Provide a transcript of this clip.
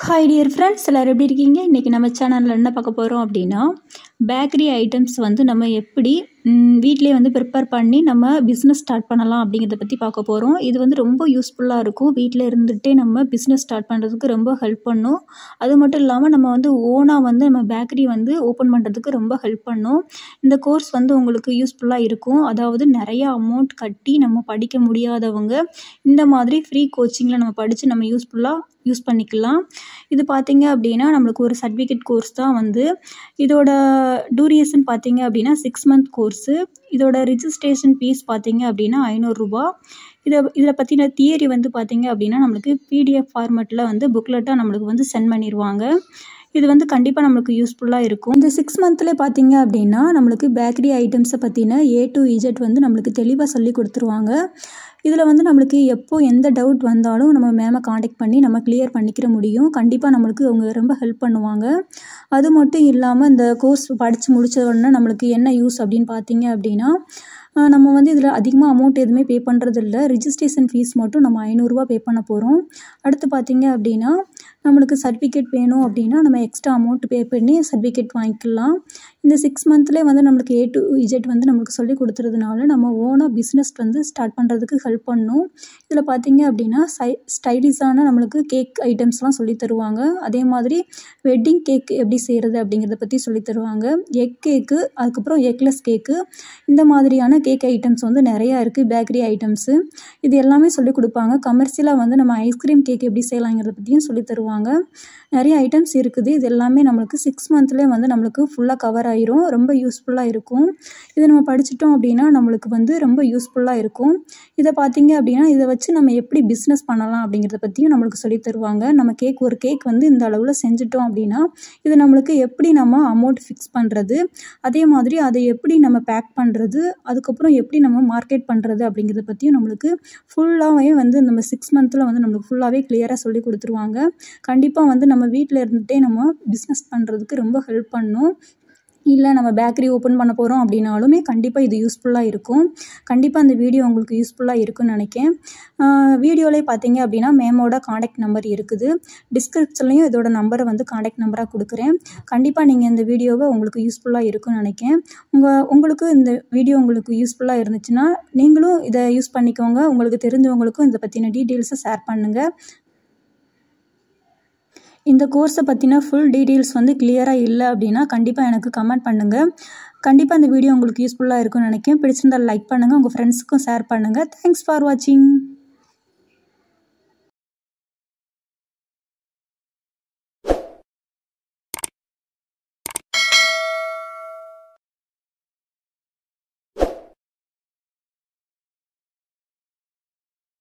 hi dear friends எல்லோரும் எப்படி இருக்கீங்க இன்றைக்கி நம்ம சேனலில் என்ன பார்க்க போகிறோம் அப்படின்னா பேக்கரி ஐட்டம்ஸ் வந்து நம்ம எப்படி வீட்டிலே வந்து ப்ரிப்பேர் பண்ணி நம்ம பிஸ்னஸ் ஸ்டார்ட் பண்ணலாம் அப்படிங்கிறத பற்றி பார்க்க போகிறோம் இது வந்து ரொம்ப யூஸ்ஃபுல்லாக இருக்கும் வீட்டில் இருந்துகிட்டே நம்ம பிஸ்னஸ் ஸ்டார்ட் பண்ணுறதுக்கு ரொம்ப ஹெல்ப் பண்ணும் அது மட்டும் இல்லாமல் நம்ம வந்து ஓனாக வந்து நம்ம பேக்கரி வந்து ஓப்பன் பண்ணுறதுக்கு ரொம்ப ஹெல்ப் பண்ணும் இந்த கோர்ஸ் வந்து உங்களுக்கு யூஸ்ஃபுல்லாக இருக்கும் அதாவது நிறையா அமௌண்ட் கட்டி நம்ம படிக்க முடியாதவங்க இந்த மாதிரி ஃப்ரீ கோச்சிங்கில் நம்ம படித்து நம்ம யூஸ்ஃபுல்லாக யூஸ் பண்ணிக்கலாம் இது பார்த்தீங்க அப்படின்னா நம்மளுக்கு ஒரு சர்டிஃபிகேட் கோர்ஸ் தான் வந்து இதோட டூரியேஷன் பார்த்தீங்க அப்படின்னா சிக்ஸ் மந்த் கோர்ஸு இதோட ரிஜிஸ்ட்ரேஷன் ஃபீஸ் பார்த்தீங்க அப்படின்னா ஐநூறுரூபா இதை இதில் பற்றின தியரி வந்து பார்த்தீங்க அப்படின்னா நம்மளுக்கு பிடிஎஃப் ஃபார்மேட்டில் வந்து புக்லெட்டாக நம்மளுக்கு வந்து சென்ட் பண்ணிடுவாங்க இது வந்து கண்டிப்பாக நம்மளுக்கு யூஸ்ஃபுல்லாக இருக்கும் இந்த சிக்ஸ் மந்த்தில் பார்த்தீங்க அப்படின்னா நம்மளுக்கு பேக்கரி ஐட்டம்ஸை பற்றின ஏ டு இஜெட் வந்து நம்மளுக்கு தெளிவாக சொல்லி கொடுத்துருவாங்க இதில் வந்து நம்மளுக்கு எப்போ எந்த டவுட் வந்தாலும் நம்ம மேமை காண்டாக்ட் பண்ணி நம்ம கிளியர் பண்ணிக்கிற முடியும் கண்டிப்பாக நம்மளுக்கு அவங்க ரொம்ப ஹெல்ப் பண்ணுவாங்க அது மட்டும் இல்லாமல் இந்த கோர்ஸ் படித்து முடித்த உடனே நம்மளுக்கு என்ன யூஸ் அப்படின்னு பார்த்தீங்க அப்படின்னா நம்ம வந்து இதில் அதிகமாக அமௌண்ட் எதுவுமே பே பண்ணுறது இல்லை ரிஜிஸ்ட்ரேஷன் ஃபீஸ் மட்டும் நம்ம ஐநூறுரூவா பே பண்ண போகிறோம் அடுத்து பார்த்தீங்க அப்படின்னா நம்மளுக்கு சர்டிஃபிகேட் வேணும் அப்படின்னா நம்ம எக்ஸ்ட்ரா அமௌண்ட் பே பண்ணி சர்டிஃபிகேட் வாங்கிக்கலாம் இந்த சிக்ஸ் மந்த்லேயே வந்து நம்மளுக்கு ஏ டு இஜெட் வந்து நம்மளுக்கு சொல்லி கொடுத்துறதுனால நம்ம ஓனாக பிஸ்னஸ் வந்து ஸ்டார்ட் பண்ணுறதுக்கு ஹெல்ப் பண்ணும் இதில் பார்த்தீங்க அப்படின்னா சை ஸ்டைலிஷான நம்மளுக்கு கேக் ஐட்டம்ஸ்லாம் சொல்லி தருவாங்க அதே மாதிரி வெட்டிங் கேக் எப்படி செய்கிறது அப்படிங்கிறத பற்றி சொல்லி தருவாங்க எக் கேக்கு அதுக்கப்புறம் எக்லெஸ் கேக்கு இந்த மாதிரியான கேக் ஐட்டம்ஸ் வந்து நிறையா இருக்குது பேக்கரி ஐட்டம்ஸு இது எல்லாமே சொல்லி கொடுப்பாங்க கமர்ஷியலாக வந்து நம்ம ஐஸ்கிரீம் கேக் எப்படி செய்யலாங்கிறத பற்றியும் சொல்லி தருவாங்க நிறைய ஐட்டம்ஸ் இருக்குது இது எல்லாமே நம்மளுக்கு சிக்ஸ் மந்த்லேயே வந்து நம்மளுக்கு ஃபுல்லாக கவர் ஆயிரும் ரொம்ப யூஸ்ஃபுல்லாக இருக்கும் இதை நம்ம படிச்சிட்டோம் அப்படின்னா நம்மளுக்கு வந்து ரொம்ப யூஸ்ஃபுல்லாக இருக்கும் இதை பார்த்தீங்க அப்படின்னா இதை வச்சு நம்ம எப்படி பிஸ்னஸ் பண்ணலாம் அப்படிங்கிறத பற்றியும் நம்மளுக்கு சொல்லி தருவாங்க நம்ம கேக் ஒரு கேக் வந்து இந்த அளவில் செஞ்சுட்டோம் அப்படின்னா இது நம்மளுக்கு எப்படி நம்ம அமௌண்ட் ஃபிக்ஸ் பண்ணுறது அதே மாதிரி அதை எப்படி நம்ம பேக் பண்ணுறது அதுக்கப்புறம் எப்படி நம்ம மார்க்கெட் பண்ணுறது அப்படிங்கிறத பற்றியும் நம்மளுக்கு ஃபுல்லாகவே வந்து நம்ம சிக்ஸ் மந்த்தில் வந்து நம்மளுக்கு ஃபுல்லாகவே கிளியராக சொல்லி கொடுத்துருவாங்க கண்டிப்பாக வந்து நம்ம வீட்டில் இருந்துகிட்டே நம்ம பிஸ்னஸ் பண்ணுறதுக்கு ரொம்ப ஹெல்ப் பண்ணும் இல்லை நம்ம பேக்கரி ஓப்பன் பண்ண போகிறோம் அப்படின்னாலுமே கண்டிப்பாக இது யூஸ்ஃபுல்லாக இருக்கும் கண்டிப்பாக அந்த வீடியோ உங்களுக்கு யூஸ்ஃபுல்லாக இருக்குன்னு நினைக்கிறேன் வீடியோலேயே பார்த்தீங்க அப்படின்னா மேமோட காண்டாக்ட் நம்பர் இருக்குது டிஸ்கிரிப்ஷன்லேயும் இதோட நம்பரை வந்து காண்டாக்ட் நம்பராக கொடுக்குறேன் கண்டிப்பாக நீங்கள் இந்த வீடியோவை உங்களுக்கு யூஸ்ஃபுல்லாக இருக்குன்னு நினைக்கிறேன் உங்கள் உங்களுக்கு இந்த வீடியோ உங்களுக்கு யூஸ்ஃபுல்லாக இருந்துச்சுன்னா நீங்களும் இதை யூஸ் பண்ணிக்கோங்க உங்களுக்கு தெரிஞ்சவங்களுக்கும் இதை பற்றின டீட்டெயில்ஸை ஷேர் பண்ணுங்கள் இந்த கோர்ஸை பற்றின ஃபுல் டீட்டெயில்ஸ் வந்து கிளியராக இல்லை அப்படின்னா கண்டிப்பாக எனக்கு கமெண்ட் பண்ணுங்கள் கண்டிப்பாக இந்த வீடியோ உங்களுக்கு யூஸ்ஃபுல்லாக இருக்கும்னு நினைக்கிறேன் பிடிச்சிருந்தால் லைக் பண்ணுங்கள் உங்கள் ஃப்ரெண்ட்ஸுக்கும் ஷேர் பண்ணுங்கள் தேங்க்ஸ் ஃபார் வாட்சிங்